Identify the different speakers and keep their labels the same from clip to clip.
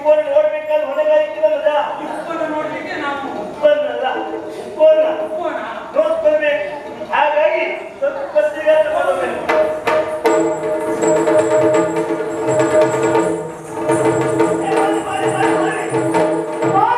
Speaker 1: ಉಪ್ಪನ್ನು ನೋಡ್ಬೇಕಾದ್ರೆ ಹೊಣೆಗಾರಿಕೆ ನಮ್ಮದ
Speaker 2: ಉಪ್ಪನ್ನು ನೋಡ್ಲಿಕ್ಕೆ ನಾವು
Speaker 1: ಉಪ್ಪನ್ನಲ್ಲ ಉಪ್ಪನ್ನ
Speaker 2: ಉಪ್ಪನ
Speaker 1: ನೋಡ್ಕೊಳ್ಬೇಕು ಹಾಗಾಗಿ ಸ್ವಲ್ಪ ಸಿಗ ತಗೊಳ್ಬೇಕು ಏ, ಮಾಡಿ, ಮಾಡಿ, ಮಾಡಿ, ಮಾಡಿ.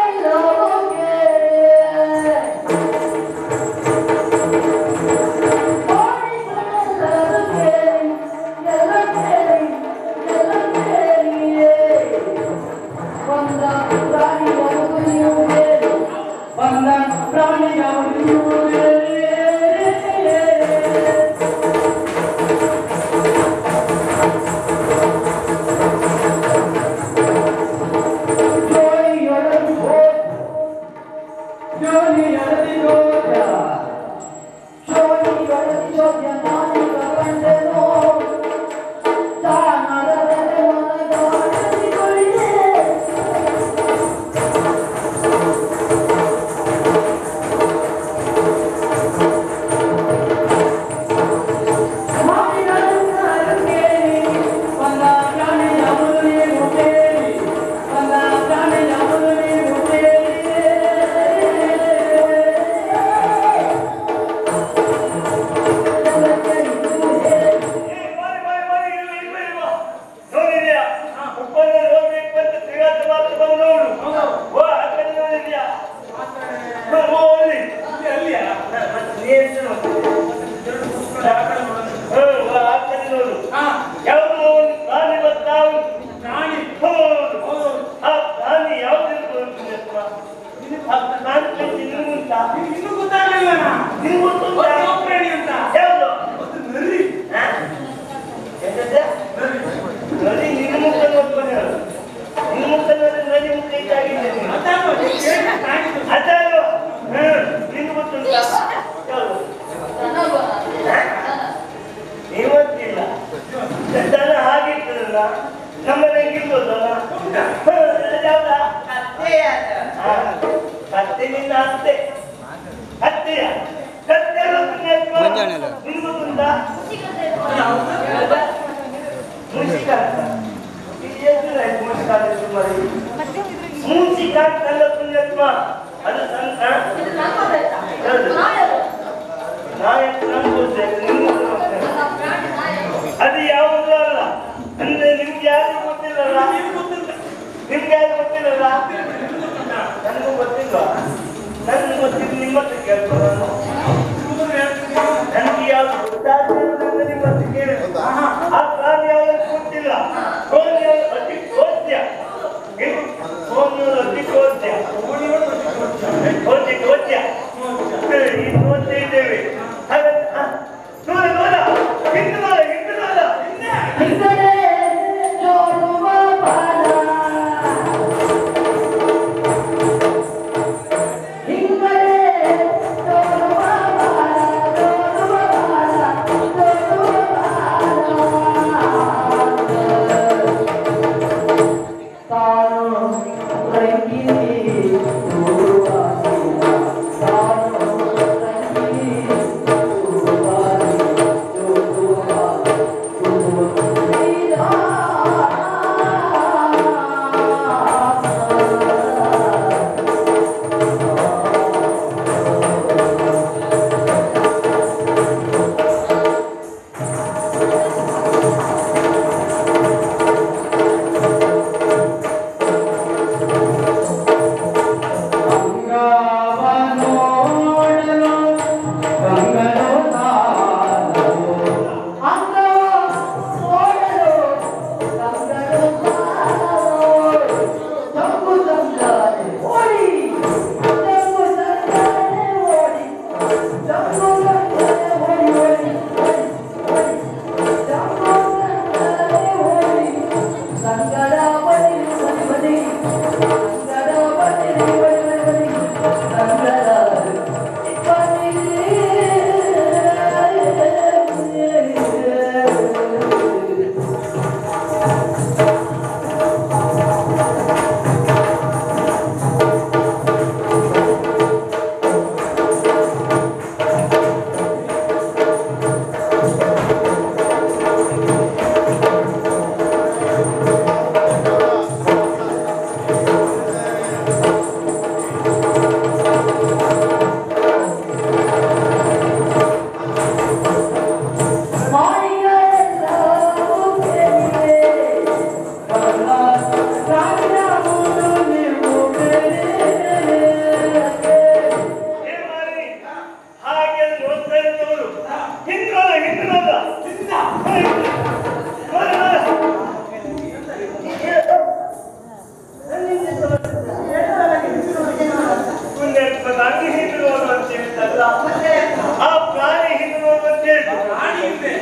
Speaker 1: ಏ, ಮಾಡಿ, ಮಾಡಿ, ಮಾಡಿ, ಇಲ್ವ, ಇಲ್ವ, ಇಲ್ವ. ನೋಡಿದ್ಯಾ? ಉಪ್ಪನ್ನ ನೋಡ್ಬೇಕು ಅಂತ ತಿರ್ಗಾಟ ಮಾತ್ರ ಬಂದು ನೋಡು. ಓ, ಆ ಕಡೆ ನೋಡಿದ್ಯಾ? ಓ, ಓ, ಅಲ್ಲಿ.
Speaker 2: ಇಲ್ಲಿ ಅಲ್ಲಿಯಾ
Speaker 1: ಮತ್ತೆ ನೀ ಎಷ್ಟು ನೋಡ್ತಿದ್ಯಾ?
Speaker 2: ಎರಡು ಉಪ್ಪನ್ನು ಆ ಕಡೆ ನೋಡೋದು.
Speaker 1: ಹ್ಮ್, ಓ, ಆ ಕಡೆ ನೋಡು.
Speaker 2: ಹಾ
Speaker 1: ಯಾವ್ದು ಒಂದು ಪ್ರಾಣಿ ಬರ್ತಾವು?
Speaker 2: ಪ್ರಾಣಿ
Speaker 1: ಹೌದು.
Speaker 2: ಹೌದು
Speaker 1: ಆ ಪ್ರಾಣಿ ಯಾವ್ದಿರ್ಬೋದು ಅಂತ? ಆ ಪ್ರಾಣಿ ಪೈಕಿ ನಿನಗುಂಟಾ?
Speaker 2: ಇನ್ನೂ ಗೊತ್ತಾಗ್ಲಿಲ್ಲ ನಾ
Speaker 1: ನಿನಗುಂಟುಂಟಾ?
Speaker 2: ಯಾವ ಪ್ರಾಣಿ ಅಂತ
Speaker 1: ಯಾವ್ದು?
Speaker 2: ಒಂದು ನರಿ
Speaker 1: ಹಾ? ಎಂತದ್ದೆ? ನರಿ ನಿನ್ನ ಮುಖ ನೋಡ್ಕೊಂಡು ಹೇಳು. ನಿನ್ನ ಮುಖ ನೋಡಿದ್ರೆ ನರಿ ಮುಖ ಇದ್ದಾಗಿದೆ ನೀನು.
Speaker 2: ಅದಾವ ಏನು ಪ್ರಾಣಿ ಇದು?
Speaker 1: ಅದಲ್ವ? ಹ್ಮ್, ನಿನ್ಗೆ ಗೊತ್ತುಂಟಾ? ಯಾವ್ದು? ಹಾ? ಇವತ್ತಿಲ್ಲ ದನ ಹಾಗಿರ್ತದಲ್ಲ ನಮ್ಮನೆಗೆ ಇರ್ಬೋದಲ್ಲ ಹ್ಮ್, ಅದು ಯಾವ್ದಾ? ಹಾ, ಕತ್ತೆ ನಿನ್ನ ಅತ್ತೆ ಕತ್ತೆಯ ಕತ್ತೆ ನಿನ್ಗೆ ಗೊತ್ತುಂಟಾ ಮುನ್ಸಿಕಾಂತ ಮುನ್ಸಿಕಾಂತ ಸುಮಾರು ಮುನ್ಸಿಕಾಂತ ಅಲ್ಲ ಪುಣ್ಯಾತ್ಮ ಅದು ಸಂತ ನಾಯಕ ನಂಬುತ್ತೆ ಅದು ಯಾವುದು ಅಲ್ಲ ಅಂದ್ರೆ ನಿಮ್ಗೆ ಯಾರು ಗೊತ್ತಿಲ್ಲಲ್ಲ
Speaker 2: ನಿಮ್ಗೆ ಗೊತ್ತುಂಟ?
Speaker 1: ನಿಮ್ಗೆ ಯಾರು ಗೊತ್ತಿಲ್ಲಲ್ಲ ನನಗೂ ಗೊತ್ತಿಲ್ವಾ ನನಗೆ ಗೊತ್ತಿದ್ದು ನಿಮ್ಮ ಹತ್ರ ಕೇಳ್ಬೋದು ನಾನು.
Speaker 2: ನಿಮ್ಗೆ ಹೇಳ್ತೀನಿ.
Speaker 1: ನನಗೆ ಯಾವ್ದು ಗೊತ್ತಾಗ್ತಿರೋದ್ರಿಂದ ನಿಮ್ಮ ಹತ್ರ ಕೇಳಿದೆ ಆ ಪ್ರಾಣಿ ಯಾವ್ದು ಗೊತ್ತಿಲ್ಲ ಫೋನ್ ಯಾವ್ದು ಅತಿ ಕೋದ್ಯ ಫೋನ್ ಅತಿ ಕೋದ್ಯ
Speaker 2: ಕೋಳಿಗಳು ಮತ್ತೆ ಕೋಚ.
Speaker 1: ಕೋದ್ಯ ಕೋದ್ಯ
Speaker 2: ಕೋಚ.
Speaker 1: ಈ ನೋಡ್ತಾ ಇದ್ದೇವೆ ಹಾಗಾದ್ರೆ ಆ, ನೋಡ ನೋಡ ಹಿಂದೆ ನೋಡ ಹಿಂದೆ ನೋಡ
Speaker 3: ತಾನು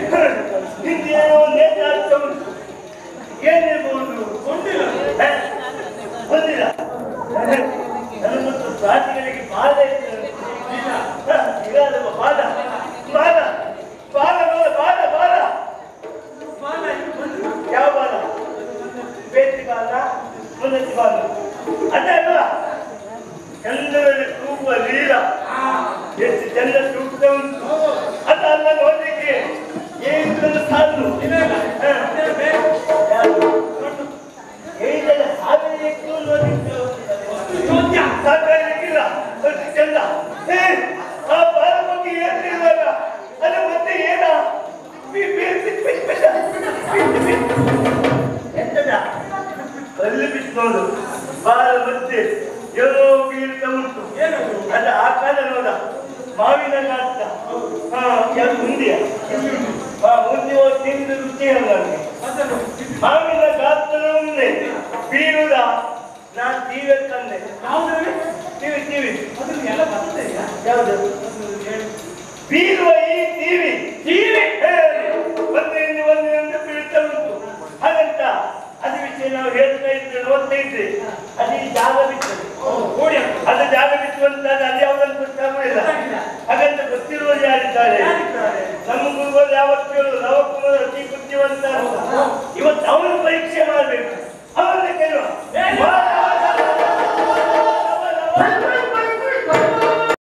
Speaker 1: ಹಿಂದೇನೋ ನೇತಾಡ್ತಾ ಉಂಟು ಏನಿರ್ಬೋದು
Speaker 2: ಕೊಂಡಿಲ್ಲ
Speaker 1: ಹ? ಬಂದಿಲ್ಲ ನನ್ನ ಮತ್ತು ಪ್ರಾಣಿಗಳಿಗೆ ಬಾಧ ಇರ್ತದೆ ಹ, ಈಗ ನಮ್ಮ ಬಾಧ ಬಾಧ ಬಾಧ ಬಾಧ ಬಾಧ ಬಾಧ
Speaker 2: ಬಾಲ ಇದು ಬಂದು
Speaker 1: ಯಾವ ಬಾಧ ಬೇತಿ ಬಾಧ ಮುನ್ನತಿ ಬಾಧ ಅದೇ ಅಲ್ವಾ ಚಂದ್ರನಲ್ಲಿ ತೂಗುವ ಲೀಲ ಎಷ್ಟು ಚಂದ ತೂಗ್ತಾ ಉಂಟು ಅದಲ್ಲ ನೋಡ್ಲಿಕ್ಕೆ ಏನು ಸಾಲು
Speaker 2: ಇಲ್ಲ ಇಲ್ಲ
Speaker 1: ಹ.
Speaker 2: ಅದೇ ಬೇಕು
Speaker 1: ಯಾರು? ಏನೆಲ್ಲ ಸಾವಿರ ಇಟ್ಟು ನೋಡಿದ್ದು
Speaker 2: ಚೋದ್ಯ
Speaker 1: ಸಾಕಾಗಲಿಕ್ಕಿಲ್ಲ ಅಷ್ಟು ಚಂದ ಏ, ಆ ಬಾಲ ಬಗ್ಗೆ ಹೇಳ್ತಿರುವಾಗ ಅದು ಮತ್ತೆ ಏನ ಬಿ- ಬಿ- ಬಿ- ಬಿ- ಬಿಟ್ಟ. ಬಿಟ್ಟು, ಬಿಟ್ಟು. ಎಂತದ ಕಲ್ಲು ಬಿಟ್ಟು ನೋಡು ಬಾಲ ಮತ್ತೆ ಏನೋ ಬೀಳ್ತಾ ಉಂಟು
Speaker 2: ಏನದು
Speaker 1: ಅದ ಆ ಕಾಲ ನೋಡ ಮಾವಿನ ಗಾತ್ರ ಹಾ ಯಾರು ಮುಂದಿಯ ಹಾ ಮುಂದೆ ಹೋಗಿ ತಿಂದು ರುಚಿ ಹಂಗಾಗಿ
Speaker 2: ಅದನ್ನು
Speaker 1: ಮಾವಿನ ಗಾತ್ರ ಮುಂದೆ ಬೀಳುದ ನಾನ್ ತೀವೆ ತಂದೆ
Speaker 2: ಯಾವುದ್ರಲ್ಲಿ
Speaker 1: ಟಿವಿ ಟಿವಿ
Speaker 2: ಅದ್ರಲ್ಲಿ ಎಲ್ಲ ಬರ್ತದೆ ಈಗ
Speaker 1: ಯಾವುದು
Speaker 2: ಅದು ಹೇಳಿ
Speaker 1: ಬೀಳುವ ಈ ಟಿವಿ ಟಿವಿ ಒಂದರಿಂದ ಒಂದರಿಂದ ಬೀಳ್ತಾ ಉಂಟು ಹಾಗಂತ ಅದು ವಿಷಯ ನಾವು ಹೇಳ್ತಾ ಇದ್ರೆ ನೋಡ್ತಾ ಇದ್ರೆ ಅದು ಈ ಜಾಗ ಬಿಟ್ಟದೆ
Speaker 2: ಓಡಿ ಆಗ್ತದೆ.
Speaker 1: ಅದು ಜಾಗ ಬಿಟ್ಟು ಅಂತ ಅದು ಯಾವ್ದಂತ ಗೊತ್ತಾಗುವುದಿಲ್ಲ ಹಾಗಂತ ಗೊತ್ತಿರುವವರು ಯಾರಿದ್ದಾರೆ
Speaker 2: ಯಾರಿದ್ದಾರೆ?
Speaker 1: ನಮ್ಮ ಗುರುಗಳು ಯಾವತ್ತು ಹೇಳುದು ನವಕುಮಾರ ಅತಿ ಬುದ್ಧಿವಂತ ಅಂತ ಇವತ್ತು ಅವನು ಪರೀಕ್ಷೆ ಮಾಡಬೇಕು